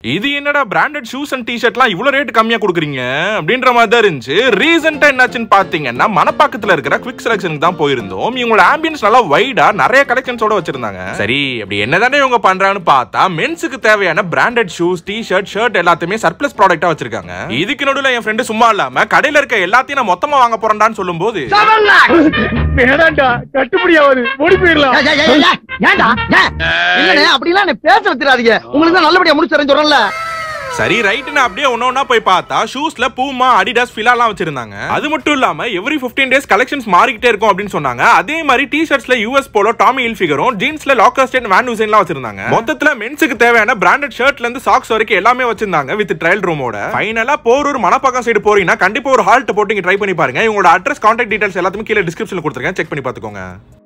இது என்னடா branded shoes and டிஷர்ட்லாம் இவ்வளவு ரேட் கம்மியா கொடுக்குறீங்க அப்படின்ற மாதிரி தான் இருந்துச்சு ரீசெண்டா என்னாச்சுன்னு பாத்தீங்கன்னா மணப்பாக்கத்துல இருக்கிற குவிக் செலக்ஷனுக்கு தான் போயிருந்தோம் இவங்களோட ஆம்பியன்ஸ் நல்லா வைடா நிறைய கலெக்ஷன்ஸோட வச்சிருந்தாங்க சரி அப்படி என்னதானே இவங்க பண்றாங்கன்னு பார்த்தா மென்ஸுக்கு தேவையான பிராண்டட் ஷூஸ் டிஷர்ட் ஷர்ட் எல்லாத்தையுமே சர்ப்ளஸ் ப்ராடக்ட்டா வச்சிருக்காங்க இதுக்கு நடுவுல என் ஃப்ரெண்டு சும்மா இல்லாம கடையில இருக்க எல்லாத்தையும் நான் மொத்தமா வாங்க போறேன்டான்னு சொல்லும்போது வேணாண்டா கட்டுப்படியாவது ஓடி போயிடலாம் ஏய், ஏய், ஏய், ஏய், ஏன்டா ஏன் இல்லண்ணே அப்படிலாம் என்ன பேச வச்சிடாதீங்க உங்களுக்கு தான் நல்லபடியா முடிச்சு தரேன் சொல்றேன்ல சரி ரைட்னு அப்படியே ஒண்ணு ஒண்ணா போய் பார்த்தா ஷூஸ்ல பூமா அடிடாஸ் ஃபிலாலாம் வச்சிருந்தாங்க அது மட்டும் இல்லாம எவ்ரி 15 டேஸ் கலெக்ஷன்ஸ் மாறிக்கிட்டே இருக்கும் அப்படின்னு சொன்னாங்க அதே மாதிரி டி ஷர்ட்ஸ்ல யூஎஸ் போலோ டாமி ஹில்ஃபிகரும் ஜீன்ஸ்ல லாக்கர் ஸ்டேட் வேன் டிசைன்லாம் வச்சிருந்தாங்க மொத்தத்துல மென்ஸுக்கு தேவையான பிராண்டட் ஷர்ட்ல இருந்து சாக்ஸ் வரைக்கும் எல்லாமே வச்சிருந்தாங்க வித் ட்ரையல் ரூமோட ஃபைனலா போரூர் மணப்பாக்கம் சைடு போறீங்கன்னா கண்டிப்பா ஒரு ஹால்ட் போட்டு ட்ரை பண்ணி பாருங்க இவங்களோட அட்ரஸ் கான்டாக்ட் டீடைல்ஸ் எல்லாத்தையுமே கீழே டிஸ்கிரிப்ஷன்ல கொடுத்துருக்கேன் செக் பண்ணி பாத்துக்கோங்க